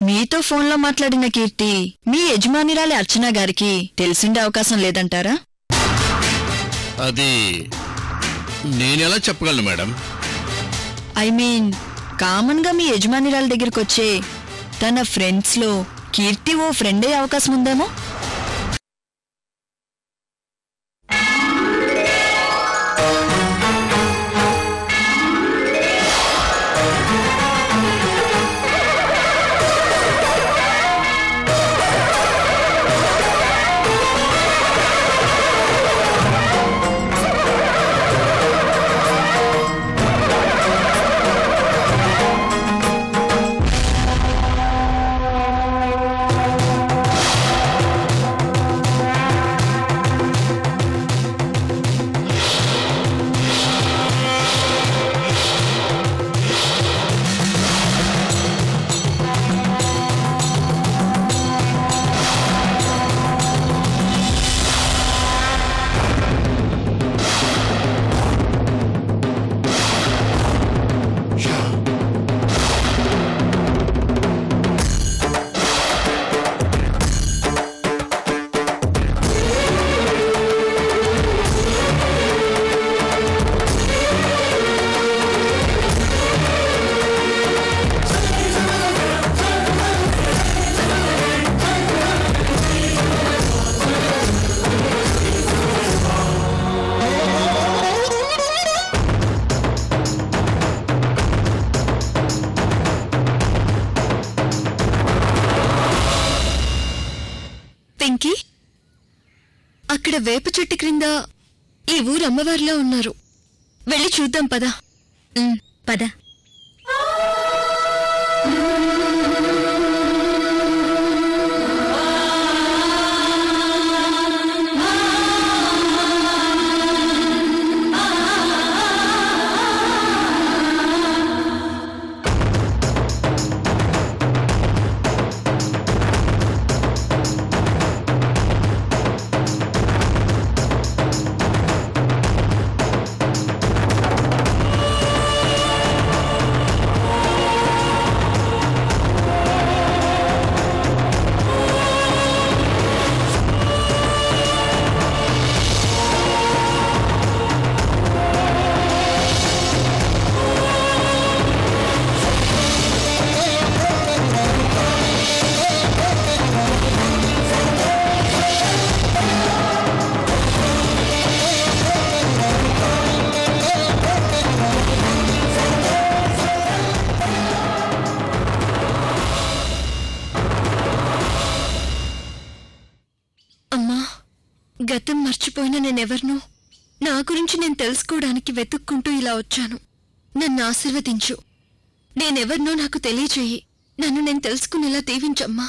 మీతో ఫోన్లో మాట్లాడిన కీర్తి మీ యజమానిరాలి అర్చన గారికి తెలిసిండే అవకాశం లేదంటారా అది నేనెలా చెప్పగలను మేడం ఐ మీన్ కామన్ గా మీ యజమానిరాల దగ్గరికి వచ్చే తన ఫ్రెండ్స్ లో కీర్తి ఓ ఫ్రెండ్ అయ్యే అవకాశం ఉందేమో వెంకీ అక్కడ వేప చెట్టు క్రింద ఈ ఊరు అమ్మవారిలో ఉన్నారు వెళ్ళి చూద్దాం పదా పద అమ్మా గతం మర్చిపోయిన నేనెవర్నో నా గురించి నేను తెలుసుకోవడానికి వెతుక్కుంటూ ఇలా వచ్చాను నన్ను ఆశీర్వదించు నేనెవర్నో నాకు తెలియచేయి నన్ను నేను తెలుసుకునేలా దీవించమ్మా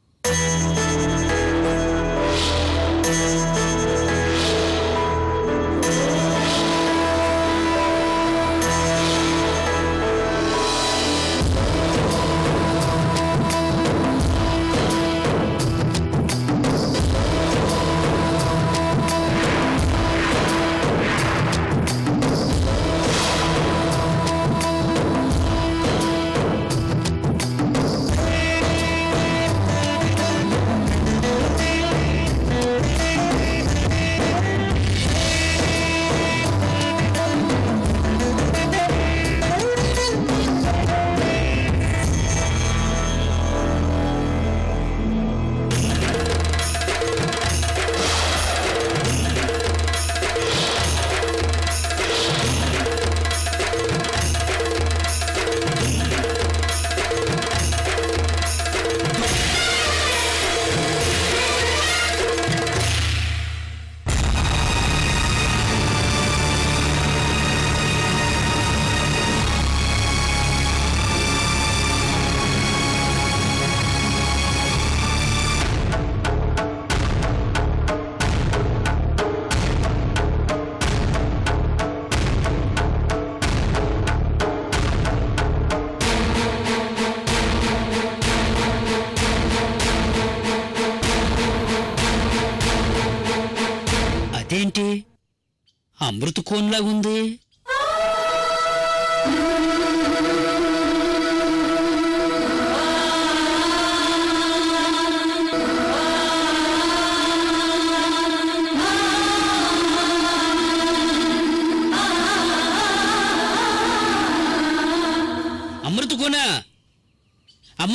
అదేంటి అమృత కోన్లాగుంది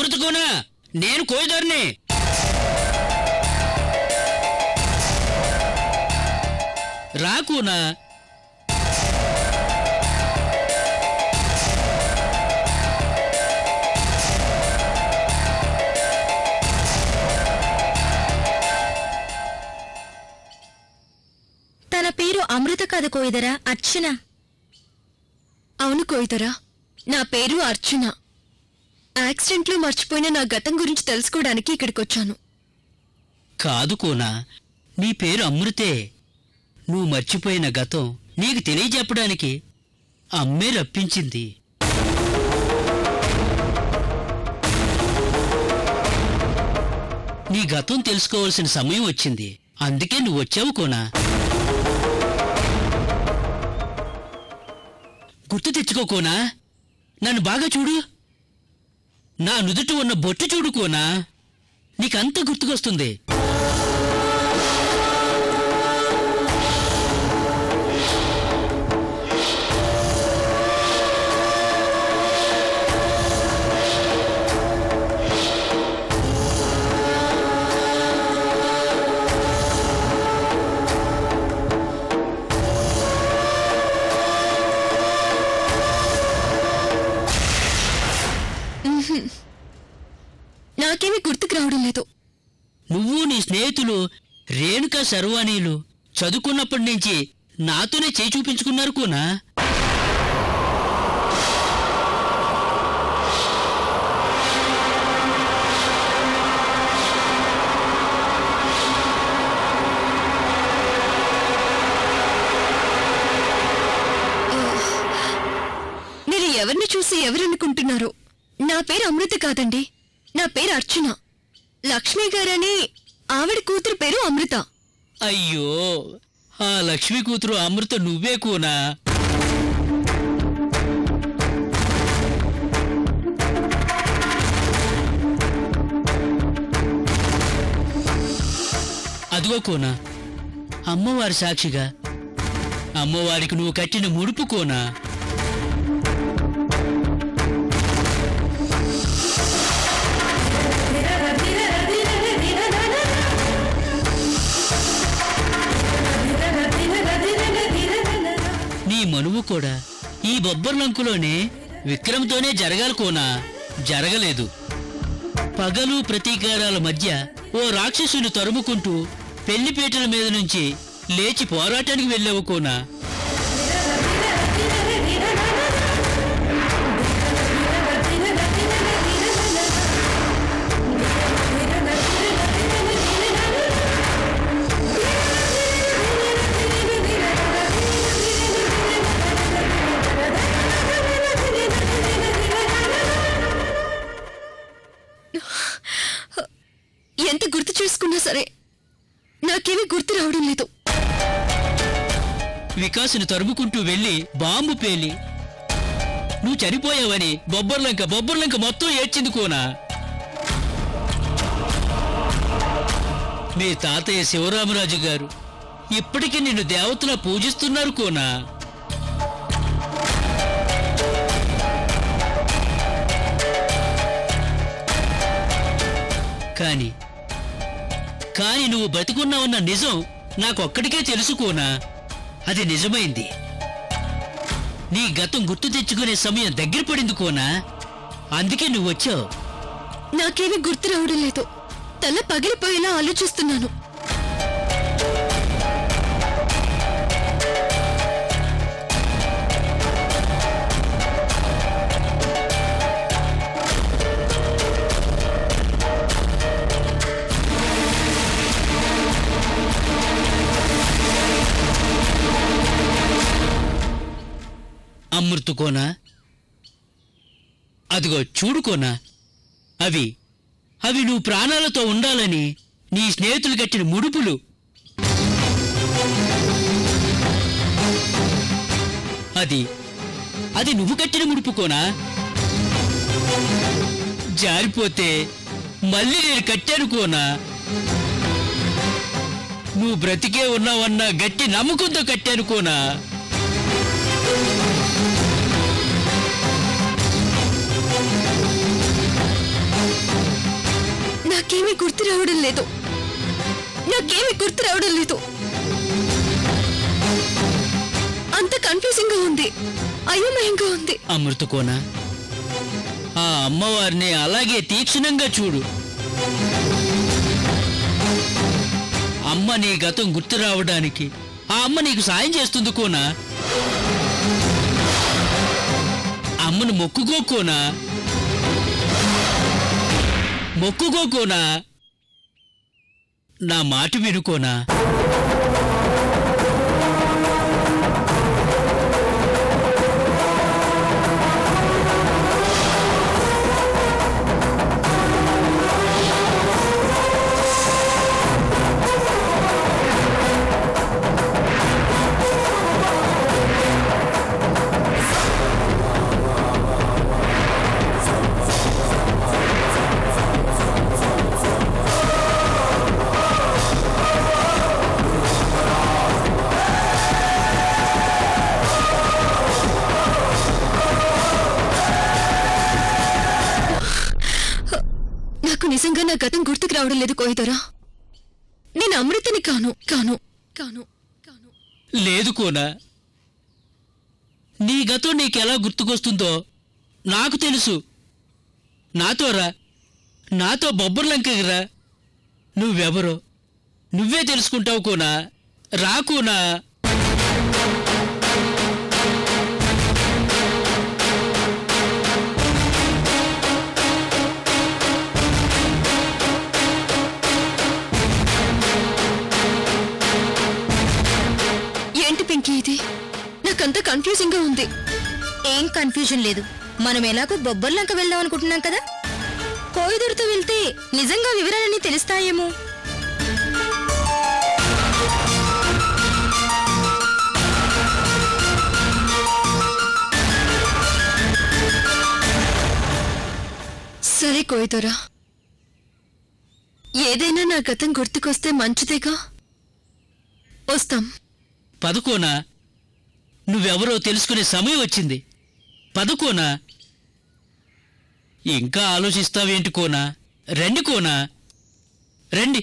అమృతకోనా నేను కోయిదారిని రాకునా తన పేరు అమృత కాదు కోయిదరా అర్చన అవును కోయిదరా నా పేరు అర్చన యాక్సిడెంట్లో మర్చిపోయిన నా గతం గురించి తెలుసుకోవడానికి ఇక్కడికొచ్చాను కాదు కోనా నీ పేరు అమృతే నువ్వు మర్చిపోయిన గతం నీకు తెలియజెప్పడానికి అమ్మే రప్పించింది నీ గతం తెలుసుకోవాల్సిన సమయం వచ్చింది అందుకే నువ్వు వచ్చావు కోనా గుర్తు తెచ్చుకోకోనా నన్ను బాగా చూడు నా నుదుట ఉన్న బొట్టు చూడుకోనా నీకంత గుర్తుకొస్తుంది నాకేమీ గుర్తుకు రావడం లేదు నువ్వు నీ స్నేహితులు రేణుక శర్వాణీలు చదువుకున్నప్పటి నుంచి నాతోనే చేయి చూపించుకున్నారు కోనా మీరు ఎవరిని చూసి ఎవరనుకుంటున్నారు నా పేరు అమృత కాదండి నా పేరు అర్చన లక్ష్మి గారని ఆవిడ కూతురు పేరు అమృత అయ్యో ఆ లక్ష్మి కూతురు అమృత నువ్వే కోనా అదిగో కోనా అమ్మవారి సాక్షిగా అమ్మవారికి నువ్వు కట్టిన ముడుపు కోనా నీ మనువు కూడా ఈ బొబ్బర్లంకులోనే విక్రమ్తోనే జరగాలి కోనా జరగలేదు పగలు ప్రతీకారాల మధ్య ఓ రాక్షసుని తరుముకుంటూ పెళ్లిపీటల మీద నుంచి లేచి పోరాటానికి వెళ్ళావు కోనా ఎంత గుర్తు చేసుకున్నా సరే నాకేమీ గుర్తు రావడం లేదు వికాసుని తరుముకుంటూ వెళ్ళి బాంబు పేలి నువ్వు చనిపోయావని బొబ్బర్లంక బొబ్బర్లంక మొత్తం ఏడ్చింది కోనా మీ తాతయ్య శివరామరాజు గారు ఇప్పటికీ నిన్ను దేవతలా పూజిస్తున్నారు కోనా కాని కాని నువ్వు బతికున్నావన్న నిజం నాకొక్కడికే తెలుసుకోనా అది నిజమైంది నీ గతం గుర్తు తెచ్చుకునే సమయం దగ్గర పడింది కోనా అందుకే నువ్వు వచ్చావు నాకేమీ గుర్తు రావడం లేదు తల పగిలిపోయేలా ఆలోచిస్తున్నాను అమృతు కోనా అదిగో చూడు కోనా అవి అవి నువ్వు ప్రాణాలతో ఉండాలని నీ స్నేహితులు కట్టిన ముడుపులు అది అది నువ్వు కట్టిన ముడుపు కోనా జారిపోతే మళ్ళీ నేను కట్టాను కోనా నువ్వు బ్రతికే ఉన్నావన్న గట్టి నమ్మకంతో కట్టాను కోనా నాకేమీ గుర్తు రావడం లేదు నాకేమీ గుర్తు రావడం లేదు అంత కన్ఫ్యూజింగ్ గా ఉంది అయోమయంగా ఉంది అమృతకోన ఆ అమ్మవారిని అలాగే తీక్షణంగా చూడు అమ్మ నీ గతం గుర్తు రావడానికి ఆ అమ్మ నీకు సాయం చేస్తుంది కోనా అమ్మను మొక్కుకోకోనా మొక్కుకోకోనా నా మాట వినుకోనా నాకు నిజంగా నా గతం గుర్తుకు రావడం లేదు కోయిదరా నేను అమృతని కాను కాను కాను కాను లేదు కోనా నీ గతం నీకెలా గుర్తుకొస్తుందో నాకు తెలుసు నాతో రా నాతో బొబ్బర్లంకకి రా నువ్వెవరో నువ్వే తెలుసుకుంటావు కోనా రాకునా ఏంటి పింకీ ఇది నాకంత కన్ఫ్యూజింగ్ గా ఉంది ఏం కన్ఫ్యూజన్ లేదు మనం ఎలాగో బొబ్బర్లంక వెళ్దాం అనుకుంటున్నాం కదా కోయిదూరుతో వెళ్తే నిజంగా వివరాలన్నీ తెలుస్తాయేమో సరే కోయిదరా ఏదైనా నా గతం గుర్తుకొస్తే మంచిదేగా వస్తాం పదుకోనా నువ్వెవరో తెలుసుకునే సమయం వచ్చింది పదుకోనా ఇంకా ఆలోచిస్తావేంటి కోనా రండి కోనా రండి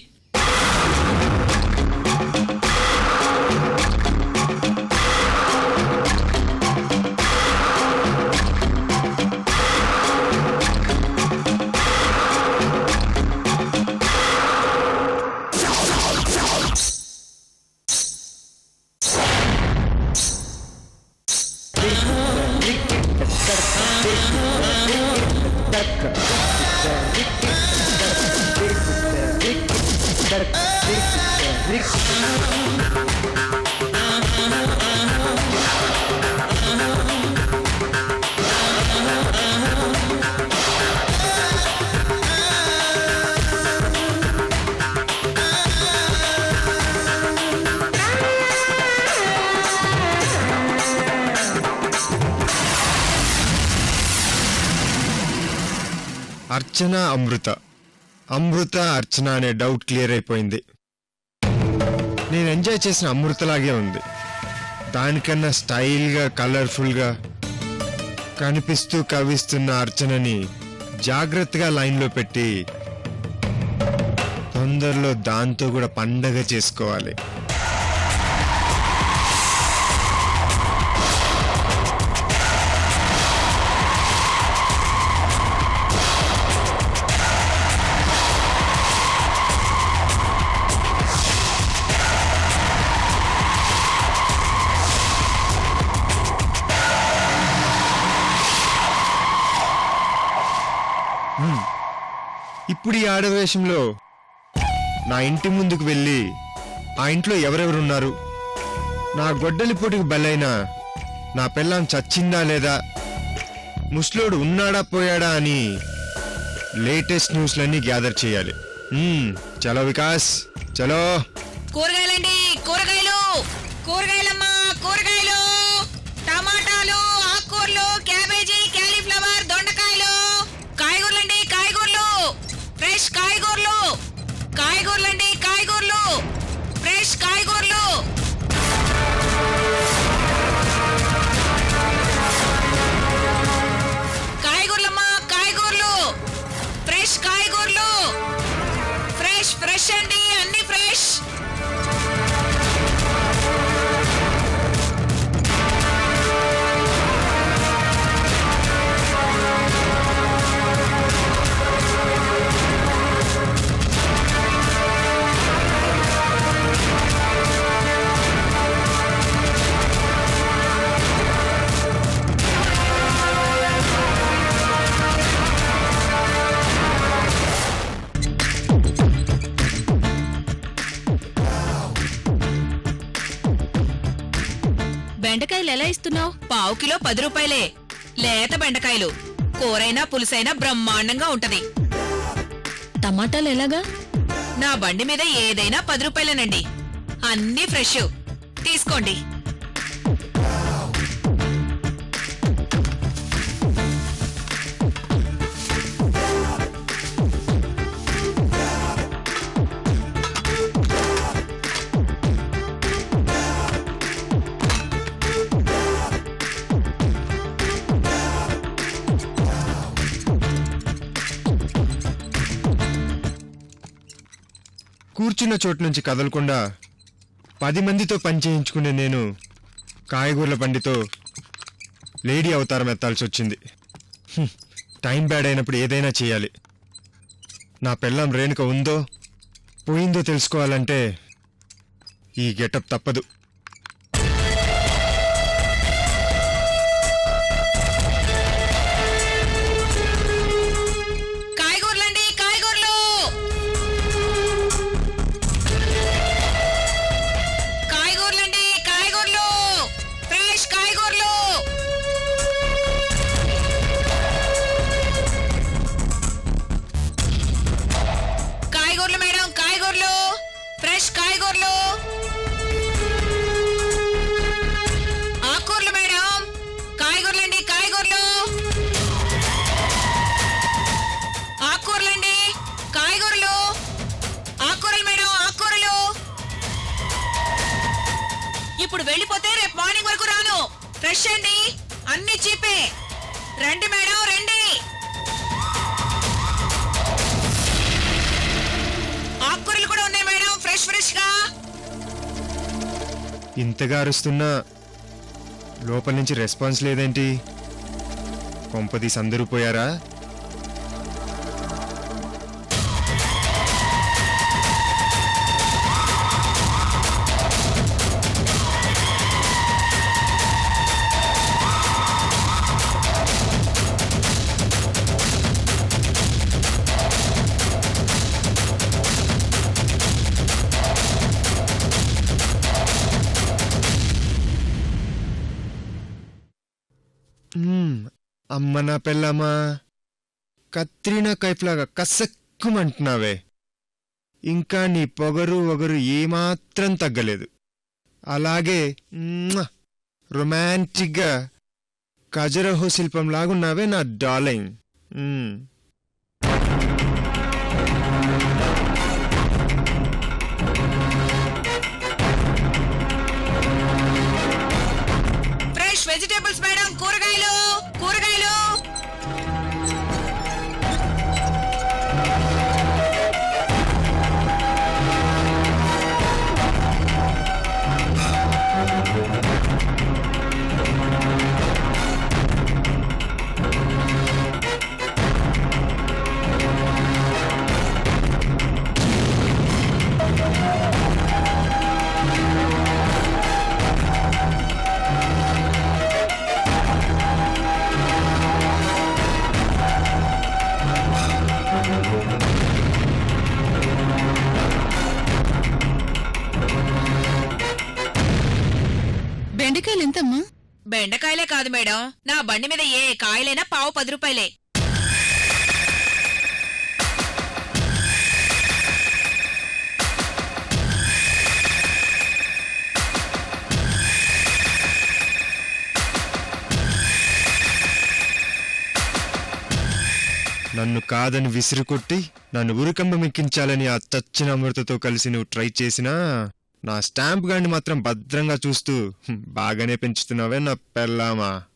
అర్చన అమృత అమృత అర్చన అనే డౌట్ క్లియర్ అయిపోయింది నేను ఎంజాయ్ చేసిన అమృతలాగే ఉంది దానికన్నా స్టైల్గా కలర్ఫుల్గా కనిపిస్తూ కవిస్తున్న అర్చనని జాగ్రత్తగా లైన్లో పెట్టి తొందరలో దాంతో కూడా పండగ చేసుకోవాలి ఇప్పుడు ఈ ఆడవేషంలో నా ఇంటి ముందుకు వెళ్ళి ఆ ఇంట్లో ఎవరెవరున్నారు నా గొడ్డలిపోటుకు బలైన నా పిల్లం చచ్చిందా లేదా ముసలోడు ఉన్నాడా పోయాడా అని లేటెస్ట్ న్యూస్లన్నీ గ్యాదర్ చేయాలి మ్మ్, చలో వికాస్ చలో కూరగాయలండి కూరగాయలు కూరగాయలమ్మా కూరగాయలు టమాటాలు ఆకుకూరలు క్యాబేజీ క్యాలీఫ్లవర్ దొండకాయలు కాయగూరలండి కాయగూరలు ఫ్రెష్ కాయగూరలు కాయగూరలండి కాయగూరలు ఫ్రెష్ కాయగూరలు కాయగూరలమ్మా కాయగూరలు ఫ్రెష్ కాయగూరలు ఫ్రెష్ ఫ్రెష్ అండి అన్ని ఫ్రెష్ బెండకాయలు ఎలా ఇస్తున్నావు పావు కిలో పది రూపాయలే లేత బెండకాయలు కూరైనా పులుసైనా బ్రహ్మాండంగా ఉంటది టమాటాలు ఎలాగా నా బండి మీద ఏదైనా పది రూపాయలేనండి అన్నీ ఫ్రెష్ తీసుకోండి కూర్చున్న చోటు నుంచి కదలకుండా పది మందితో పని చేయించుకునే నేను కాయగూరల బండితో లేడీ అవతారం ఎత్తాల్సి వచ్చింది హ్మ్, టైం బ్యాడ్ అయినప్పుడు ఏదైనా చేయాలి నా పెళ్ళం రేణుక ఉందో పోయిందో తెలుసుకోవాలంటే ఈ గెటప్ తప్పదు కాయగూరలండి కాయగూరలు కాయగూరలండి కాయగూరలు ఫ్రెష్ కాయగూరలు కాయగూరలు మేడం కాయగూరలు ఫ్రెష్ కాయగూరలు ఆకుకూరలు మేడం కాయగూరలండి కాయగూరలు ఆకుకూరలండి కాయగూరలు ఆకుకూరలు మేడం ఆకుకూరలు ఇప్పుడు వెళ్ళిపోతే రేపు మార్నింగ్ వరకు రాను ఫ్రెష్ అండి అన్ని చీపే రండి మేడం రండి ఆకుకూరలు కూడా ఉన్నాయి మేడం ఫ్రెష్ ఫ్రెష్ గా ఇంతగా అరుస్తున్నా లోపల నుంచి రెస్పాన్స్ లేదేంటి కొంపదీసి అందరూ పోయారా మ్మ్, అమ్మ నా పెళ్ళమ్మా కత్రినా కైఫ్లాగా కసక్కుమంటున్నావే ఇంకా నీ పొగరు ఒగరు ఏమాత్రం తగ్గలేదు అలాగే మ్మ్, రొమాంటిక్గా ఖజరహో శిల్పం లాగున్నావే నా డార్లింగ్ మ్మ్. ఫ్రెష్ వెజిటేబుల్స్ మేడం కూరగాయలు కూరగాయలు బెండకాయలు ఎంతమ్మా బెండకాయలే కాదు మేడం నా బండి మీద ఏ కాయలైనా పావు పది రూపాయలే నన్ను కాదని విసిరికొట్టి నన్ను ఉరికంబం ఎక్కించాలని ఆ చచ్చిన అమృతతో కలిసి నువ్వు ట్రై చేసినా నా స్టాంప్ గాండి మాత్రం భద్రంగా చూస్తూ "హ్మ్, బాగానే పెంచుతున్నావే నా పెళ్ళామా